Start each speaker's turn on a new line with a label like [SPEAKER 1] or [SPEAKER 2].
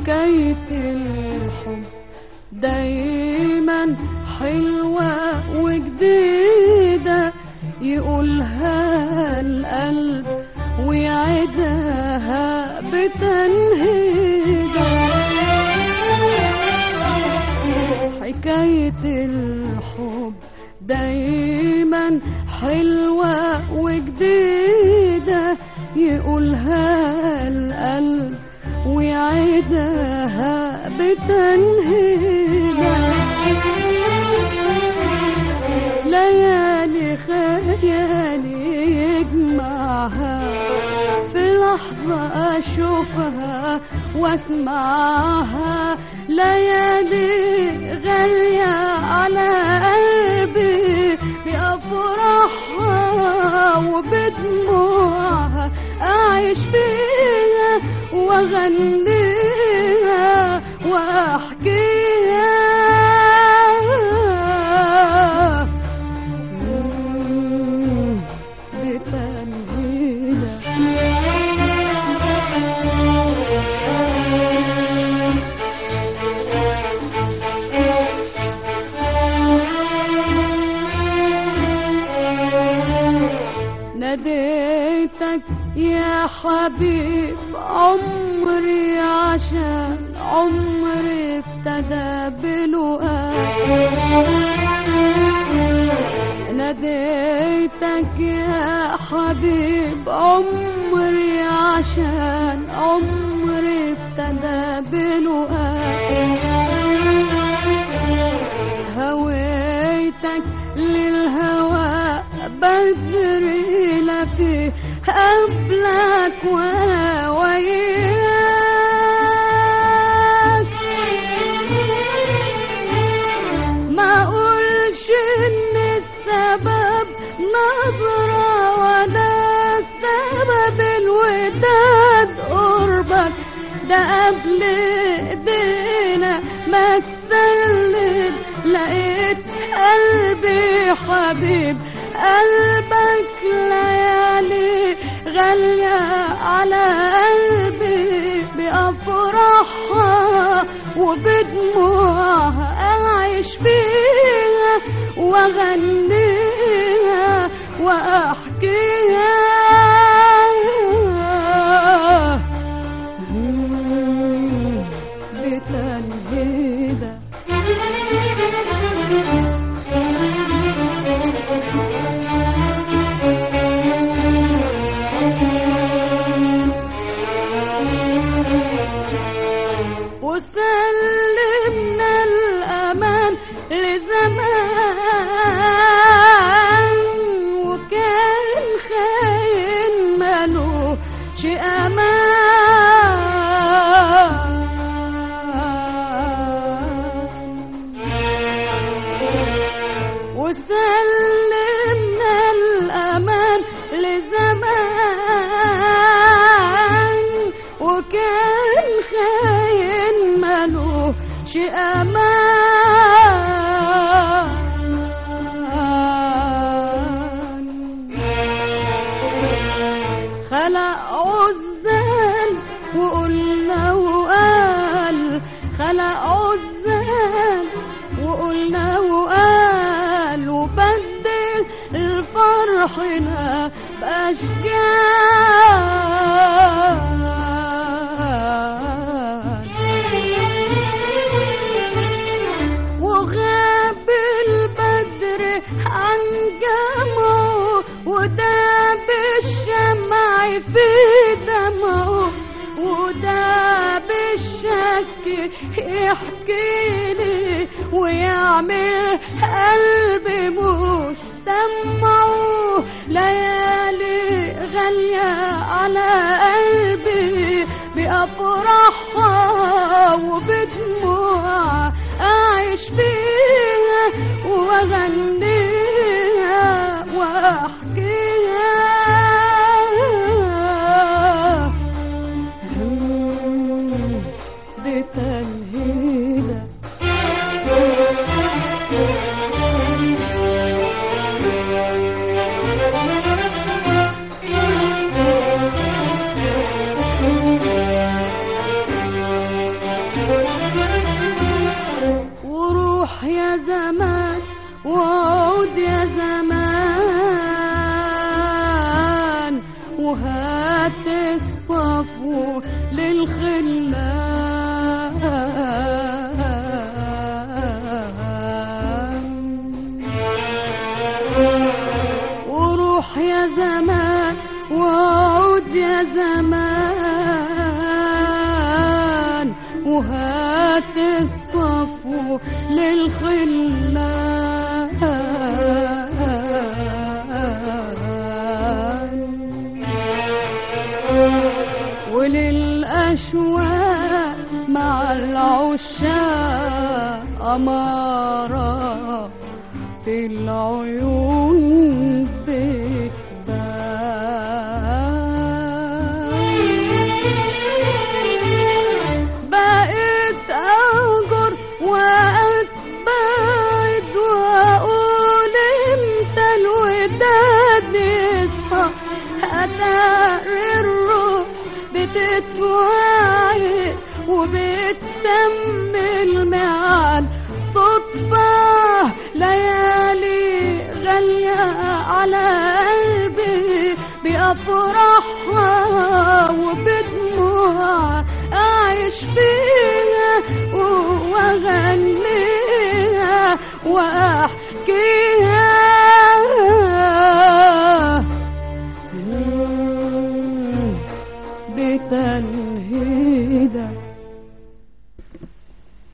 [SPEAKER 1] حكاية الحب دايما حلوة وجديدة يقولها القلب ويعدها بتنهيدة حكاية الحب دايما حلوة وجديدة يقولها القلب ويعدها بتنهيدة ليالي خيالي يجمعها في لحظة أشوفها واسمعها ليالي غالية على قلبي بأفراحها وبدموعها أعيش فيها وأغنيها وأحكيها مم، بتنهيدة ناديتك يا حبيب عمري عشان عمري ابتدى بلقاك ناديتك يا حبيب عمري عشان عمري ابتدى بلقاك هويتك للهوى بدري لا فيه قبلك وانا وياك ما اقولش ان السبب نظرة ولا سبب الوداد قربك ده قبل ايدينا ما تسلم لقيت قلبي حبيب قلبك ليالي غالية على قلبي بأفراحها وبدموعها أعيش فيها وأغنيها وأحكيها مم، بتنهيدة وسلمنا الأمان لزمان وكان خاين ملوش أمان وسلمنا الأمان لزمان وكان خاين ملوش أمان خلق عزال وقلنا وقال خلق عزال وقلنا وقال وبدل الفرحنا بأشجار وغاب البدر عن جمعه وداب الشمع في دمعه وداب الشك يحكي لي ويعمل قلبي مش سمعه ليالي غالية على قلبي بأفراحها وبدموعها أعيش فيها وأغنيها وأحكيها مم، بتنهيدة الخلان وللأشواق مع العشاق أمارة في العيون بتبان بقيت أهجر وأتبعد وأقول إمتى الوداد يصحى أدار الروح بتتوعد وبتسمي الميعاد صدفة ليالي غالية على قلبي بأفراحها